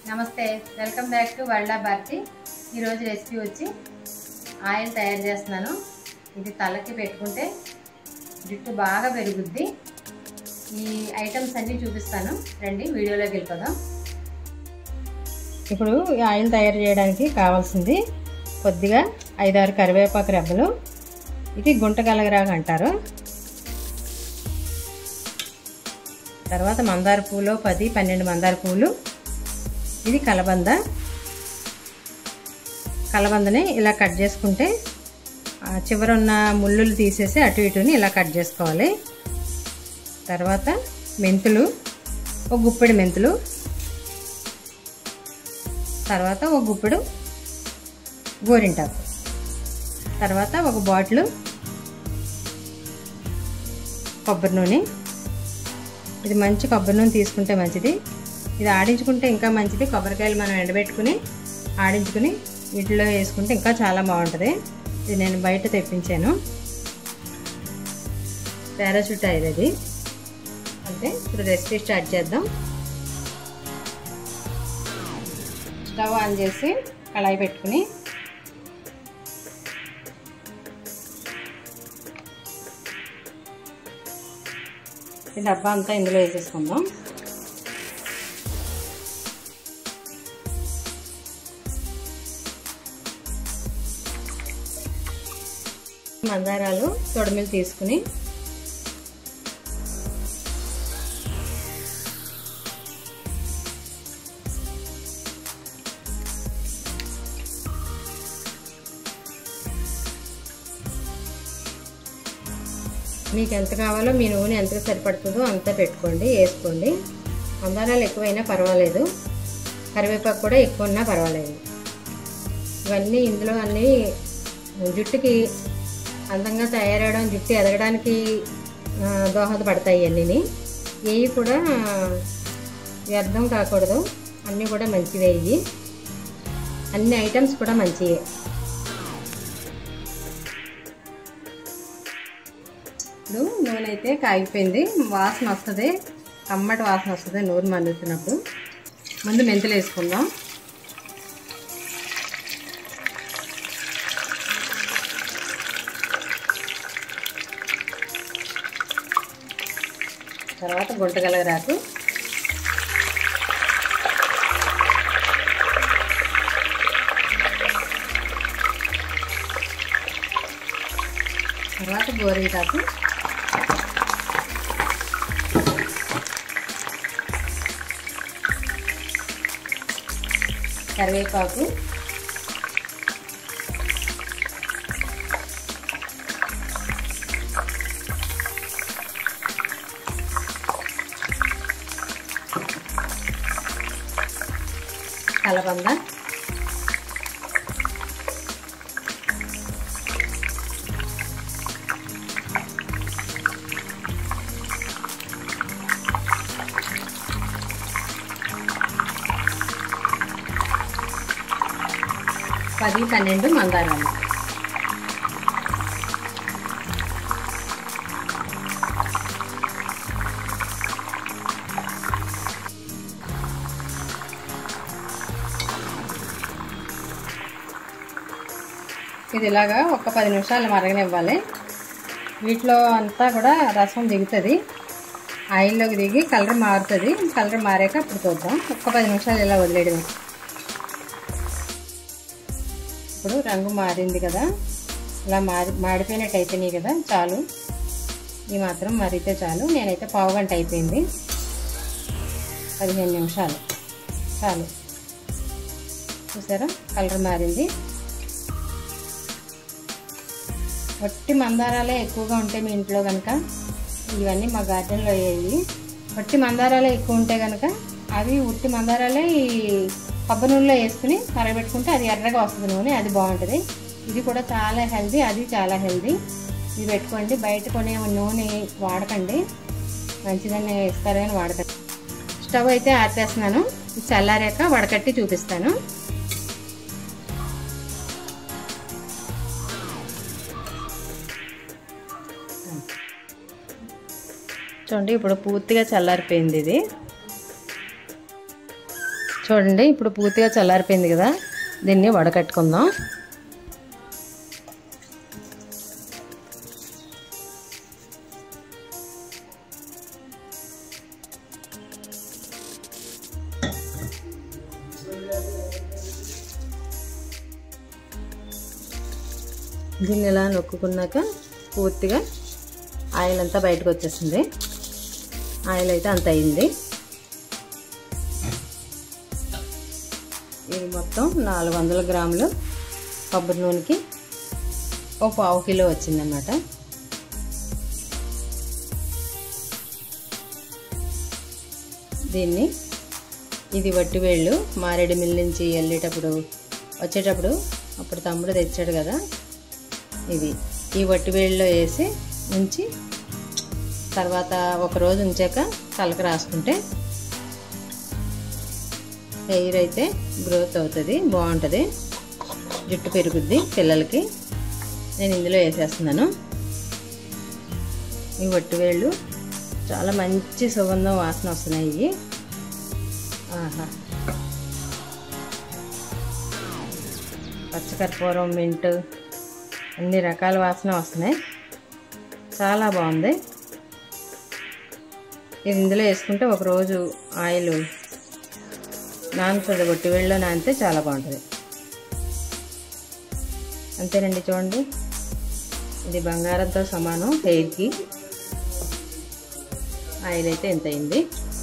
నమస్తే welcome back to world Bharathi ఈరోజు recipe వచ్చి ఆయిల్ తయారు చేస్తున్నాను ఇది తలకి పెట్టుకుంటే జుట్టు బాగా పెరుగుద్ది ఈ ఐటమ్స్ అన్నీ చూపిస్తాను రండి వీడియోలోకి వెళ్ళిపోదాం ఇప్పుడు ఈ ఆయిల్ తయారు చేయడానికి కావాల్సింది కొద్దిగా ఐదారు కరివేపాకు రెబ్బలు ఇది గుంట కలగరాకు అంటారు తర్వాత మందార పూలు పది పన్నెండు మందార పూలు ఇది కలబంద కలబందని ఇలా కట్ చేసుకుంటే ఆ చివర ఉన్న ముళ్ళులు తీసేసి అటు ఇటుని ఇలా కట్ చేసుకోవాలి తర్వాత మెంతులు ఒక గుప్పెడు మెంతులు తర్వాత ఒక గుప్పెడు గోరింటాకు తర్వాత ఒక బాటిల్ కొబ్బరి నూనె ఇది మంచి కొబ్బరి నూనె తీసుకుంటే మంచిది ఇది ఆడించుకుంటే ఇంకా మంచిది కొబ్బరికాయలు మనం ఎండబెట్టుకుని ఆడించుకుని వీటిలో వేసుకుంటే ఇంకా చాలా బాగుంటుంది ఇది నేను బయట తెప్పించాను పారాషూట్ ఆయిల్ ఇది అంటే ఇప్పుడు రెసిపీ స్టార్ట్ చేద్దాం స్టవ్ ఆన్ చేసి కళాయి పెట్టుకుని ఈ డబ్బా అంతా ఇందులో వేసేసుకుందాం మందారాలు తొడిమిలు తీసుకుని మీకు ఎంత కావాలో మీ నూనె ఎంత సరిపడుతుందో అంత పెట్టుకోండి వేసుకోండి మందారాలు ఎక్కువైనా పర్వాలేదు కరివేపాకు కూడా ఎక్కువ ఉన్నా పర్వాలేదు ఇవన్నీ ఇందులో అన్నీ జుట్టుకి అందంగా తయారవడం జుట్టు ఎదగడానికి దోహదపడతాయి అన్నీ ఏవి కూడా వ్యర్థం కాకూడదు అన్నీ కూడా మంచివే ఇవి అన్ని ఐటమ్స్ కూడా మంచివే ఇప్పుడు నూనె అయితే కాగిపోయింది వాసన వస్తుంది కమ్మటి వాసన వస్తుంది నూనె మండుతున్నప్పుడు ముందు మెంతులు వేసుకుందాం తర్వాత గుంటగలగరాకు తర్వాత గోరింటాకు కరివేపాకు కలబంద పది పన్నెండు మందారాలు ఇది ఇలాగా ఒక పది నిమిషాలు మరగనివ్వాలి వీటిలో అంతా కూడా రసం దిగుతుంది ఆయిల్లోకి దిగి కలర్ మారుతుంది కలర్ మారాక అప్పుడు చూద్దాం ఒక్క పది నిమిషాలు ఇలా వదిలేయడం ఇప్పుడు రంగు మారింది కదా ఇలా మారి మాడిపోయినట్టు అయిపోయినాయి కదా చాలు ఈ మాత్రం మరిగితే చాలు నేనైతే పావు గంట అయిపోయింది పదిహేను నిమిషాలు చాలు చూసారా కలర్ మారింది వట్టి మందారాలే ఎక్కువగా ఉంటాయి మీ ఇంట్లో కనుక ఇవన్నీ మా గార్డెన్లో అయ్యాయి వట్టి మందారాలే ఎక్కువ ఉంటే కనుక అవి ఉట్టి మందారాలే ఈ కొబ్బరి నూనెలో వేసుకుని కరగబెట్టుకుంటే అది ఎర్రగా వస్తుంది నూనె అది బాగుంటుంది ఇది కూడా చాలా హెల్దీ అది చాలా హెల్దీ ఇది పెట్టుకోండి బయట కొనే నూనె వాడకండి మంచిదని ఇస్తారు కానీ వాడకండి స్టవ్ అయితే ఆర్పేస్తున్నాను చల్లారాక వడకట్టి చూపిస్తాను చూడండి ఇప్పుడు పూర్తిగా చల్లారిపోయింది ఇది చూడండి ఇప్పుడు పూర్తిగా చల్లారిపోయింది కదా దీన్ని వడకట్టుకుందాం దీన్ని ఇలా నొక్కుకున్నాక పూర్తిగా ఆయిల్ అంతా బయటకు వచ్చేసింది ఆయిల్ అయితే అంత అయింది ఇది మొత్తం నాలుగు వందల గ్రాములు కొబ్బరి నూనెకి ఒక పావు కిలో వచ్చిందన్నమాట దీన్ని ఇది వట్టి వేళ్ళు మారేడు మిల్ నుంచి వెళ్ళేటప్పుడు వచ్చేటప్పుడు అప్పుడు తమ్ముడు తెచ్చాడు కదా ఇది ఈ వట్టి వేళ్ళలో వేసి ఉంచి తర్వాత ఒక రోజు ఉంచాక తలకు రాసుకుంటే హెయిర్ అయితే గ్రోత్ అవుతుంది బాగుంటుంది జుట్టు పెరుగుద్ది పిల్లలకి నేను ఇందులో వేసేస్తున్నాను ఈ వట్టి వేళ్ళు చాలా మంచి సుగంధం వాసన వస్తున్నాయి ఇవి ఆహా పచ్చకర్పూరం మింట్ అన్ని రకాల వాసన వస్తున్నాయి చాలా బాగుంది ఇది ఇందులో వేసుకుంటే ఒకరోజు ఆయిల్ నానుతుంది కొట్టి వేళ్ళలో నానితే చాలా బాగుంటుంది అంతేనండి చూడండి ఇది బంగారంతో సమానం హెయిర్కి ఆయిల్ అయితే ఎంత అయింది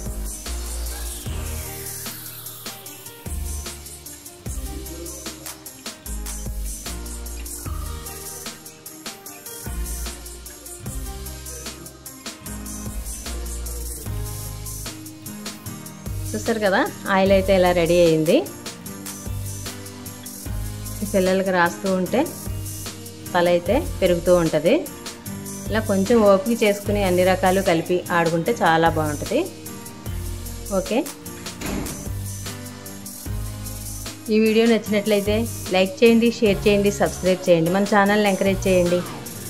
చూస్తారు కదా ఆయిల్ అయితే ఇలా రెడీ అయింది పిల్లలకి రాస్తూ ఉంటే తల అయితే పెరుగుతూ ఉంటుంది ఇలా కొంచెం ఓపిక చేసుకుని అన్ని రకాలు కలిపి ఆడుకుంటే చాలా బాగుంటుంది ఓకే ఈ వీడియో నచ్చినట్లయితే లైక్ చేయండి షేర్ చేయండి సబ్స్క్రైబ్ చేయండి మన ఛానల్ని ఎంకరేజ్ చేయండి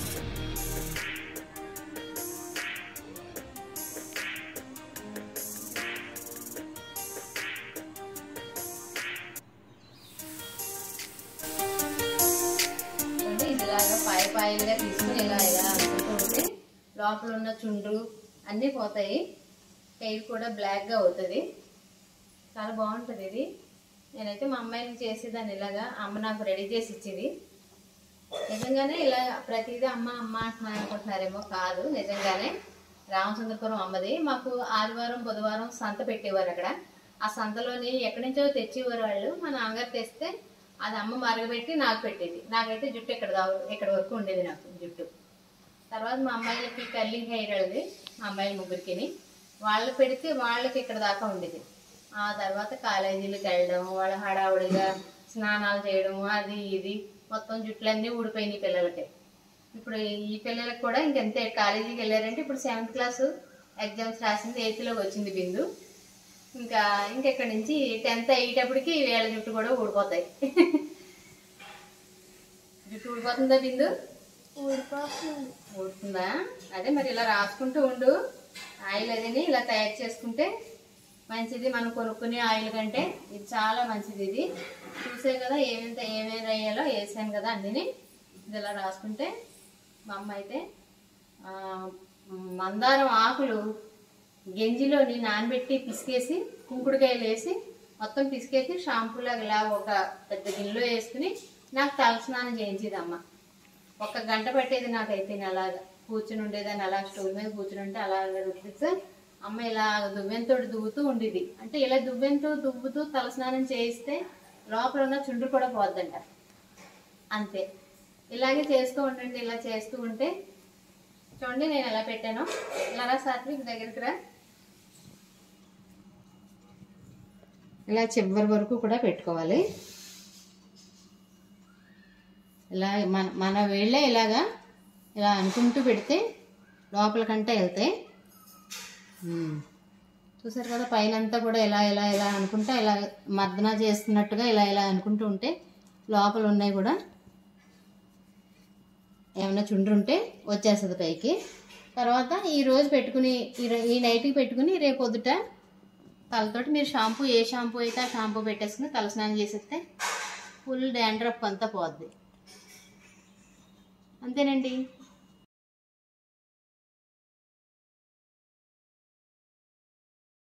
ఇలాగా పాయ పాయలుగా తీసుకుని ఇలా ఇలా అనుకుంటూ ఉంటే లోపల ఉన్న చుండ్రు అన్నీ పోతాయి హెయిర్ కూడా బ్లాక్గా అవుతుంది చాలా బాగుంటుంది ఇది నేనైతే మా అమ్మాయిని చేసేదాన్ని ఇలాగా అమ్మ నాకు రెడీ చేసి ఇచ్చింది నిజంగానే ఇలా ప్రతిదీ అమ్మ అమ్మ అంటున్నారు అనుకుంటున్నారేమో కాదు నిజంగానే రామచంద్రపురం అమ్మది మాకు ఆదివారం బుధవారం సంత పెట్టేవారు అక్కడ ఆ సంతలోని ఎక్కడి నుంచో తెచ్చేవారు వాళ్ళు మా నాన్నగారు తెస్తే అది అమ్మ మరగబెట్టి నాకు పెట్టేది నాకైతే జుట్టు ఇక్కడ దా ఇక్కడ వరకు ఉండేది నాకు జుట్టు తర్వాత మా అమ్మాయిలకి కల్లింగ్ హెయిర్ వెళ్ళది మా అమ్మాయిల ముగ్గురికి వాళ్ళు పెడితే వాళ్ళకి ఇక్కడ దాకా ఉండేది ఆ తర్వాత కాలేజీలకు వెళ్ళడం వాళ్ళ హడావుడిగా స్నానాలు చేయడం అది ఇది మొత్తం జుట్లన్నీ ఊడిపోయినాయి పిల్లలకి ఇప్పుడు ఈ పిల్లలకు కూడా ఇంకెంతే కాలేజీకి వెళ్ళారంటే ఇప్పుడు సెవెంత్ క్లాస్ ఎగ్జామ్స్ రాసింది ఎయిత్లోకి వచ్చింది బిందు ఇంకా ఇంకెక్కడి నుంచి టెన్త్ అయ్యేటప్పటికి వేళ జుట్టు కూడా ఊడిపోతాయి జుట్టు ఊడిపోతుందా బిందు ఊడుతుందా అదే మరి ఇలా రాసుకుంటూ ఉండు ఆయిల్ అదిని ఇలా తయారు చేసుకుంటే మంచిది మనం కొనుక్కునే ఆయిల్ కంటే ఇది చాలా మంచిది ఇది చూసే కదా ఏమేంత ఏమేమి వేయాలో వేసాను కదా అన్నిని ఇది ఇలా రాసుకుంటే మా అమ్మ అయితే ఆ, మందారం ఆకులు గెంజిలోని నానబెట్టి పిసికేసి కుంకుడుకాయలు వేసి మొత్తం పిసికేసి షాంపూలాగా ఇలా ఒక పెద్ద గిన్నెలో వేసుకుని నాకు తలస్నానం చేయించేది అమ్మ ఒక గంట పట్టేది నాకైతే అలాగా కూర్చుని ఉండేదాన్ని అలా స్టూల్ మీద కూర్చుని ఉంటే అలా రుద్దిస్తే అమ్మ ఇలా దువ్వెంతో దువ్వుతూ ఉండేది అంటే ఇలా దువ్వెంతో దువ్వుతూ తలస్నానం చేయిస్తే లోపల ఉన్న చుండ్రు కూడా పోద్దంట అంతే ఇలాగే చేస్తూ ఉండండి ఇలా చేస్తూ ఉంటే చూడండి నేను ఎలా పెట్టాను ఇలా రా సాత్విక్ దగ్గరికి రా ఇలా చివరి వరకు కూడా పెట్టుకోవాలి ఇలా మన మన వేళ్ళే ఇలాగా ఇలా అనుకుంటూ పెడితే లోపలికంటే వెళ్తాయి ఉమ్. చూసారు కదా పైన అంతా కూడా ఇలా ఇలా ఇలా అనుకుంటా ఇలా మర్దన చేస్తున్నట్టుగా ఇలా ఇలా అనుకుంటూ ఉంటే లోపల ఉన్నాయి కూడా ఏమైనా చుండ్రు ఉంటే వచ్చేస్తుంది పైకి తర్వాత ఈ రోజు పెట్టుకుని ఈ రో- ఈ నైట్కి పెట్టుకుని రేపు పొద్దుట తలతోటి మీరు షాంపూ ఏ షాంపూ అయితే ఆ షాంపూ పెట్టేసుకుని తలస్నానం చేసేస్తే ఫుల్ డాండ్రఫ్ అంతా పోద్ది అంతేనండి